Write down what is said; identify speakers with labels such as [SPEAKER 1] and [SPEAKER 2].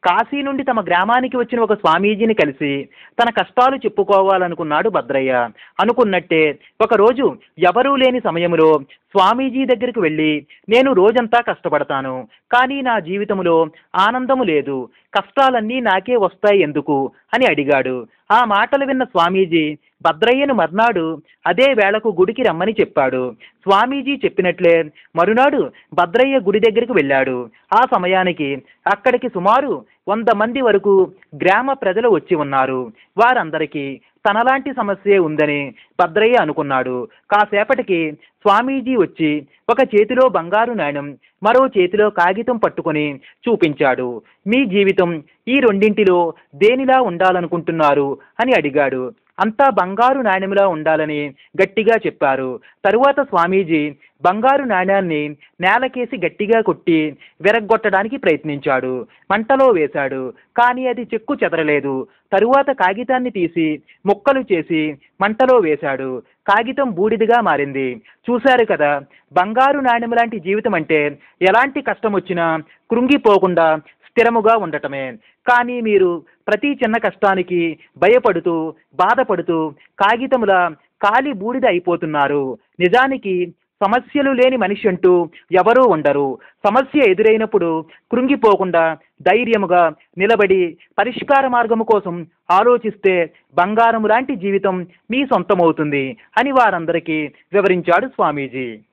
[SPEAKER 1] కాశీ నుండి తమ గ్రామానికి వచ్చిన ఒక స్వామీజీని కలిసి తన కష్టాలు చెప్పుకోవాలనుకున్నాడు భద్రయ్య అనుకున్నట్టే ఒకరోజు ఎవరూ లేని సమయంలో స్వామీజీ దగ్గరికి వెళ్ళి నేను రోజంతా కష్టపడతాను కానీ నా జీవితంలో ఆనందము లేదు కష్టాలన్నీ నాకే వస్తాయి ఎందుకు అని అడిగాడు ఆ మాటలు విన్న స్వామీజీ భద్రయ్యను మర్నాడు అదే వేళకు గుడికి రమ్మని చెప్పాడు స్వామీజీ చెప్పినట్లే మరునాడు భద్రయ్య గుడి దగ్గరికి వెళ్ళాడు ఆ సమయానికి అక్కడికి సుమారు వంద మంది వరకు గ్రామ ప్రజలు వచ్చి ఉన్నారు వారందరికీ తనలాంటి సమస్యే ఉందని భద్రయ్య అనుకున్నాడు కాసేపటికి స్వామీజీ వచ్చి ఒక చేతిలో బంగారు నాణ్యం మరో చేతిలో కాగితం పట్టుకొని చూపించాడు మీ జీవితం ఈ రెండింటిలో దేనిలా ఉండాలనుకుంటున్నారు అని అడిగాడు అంతా బంగారు నాణ్యములా ఉండాలని గట్టిగా చెప్పారు తరువాత స్వామీజీ బంగారు నాణ్యాన్ని నేలకేసి గట్టిగా కొట్టి విరగ్గొట్టడానికి ప్రయత్నించాడు మంటలో వేశాడు కానీ అది చెక్కు చెదరలేదు తరువాత కాగితాన్ని తీసి ముక్కలు చేసి మంటలో వేశాడు కాగితం బూడిదిగా మారింది చూశారు కదా బంగారు నాణ్యం లాంటి జీవితం అంటే ఎలాంటి కష్టం వచ్చినా కృంగిపోకుండా స్థిరముగా ఉండటమే కానీ మీరు ప్రతి చిన్న కష్టానికి భయపడుతూ బాధపడుతూ కాగితముల కాలి బూడిద అయిపోతున్నారు నిజానికి సమస్యలు లేని మనిషి అంటూ ఎవరూ ఉండరు సమస్య ఎదురైనప్పుడు కృంగిపోకుండా ధైర్యముగా నిలబడి పరిష్కార మార్గము కోసం ఆలోచిస్తే బంగారము లాంటి జీవితం మీ సొంతమవుతుంది అని వారందరికీ వివరించాడు స్వామీజీ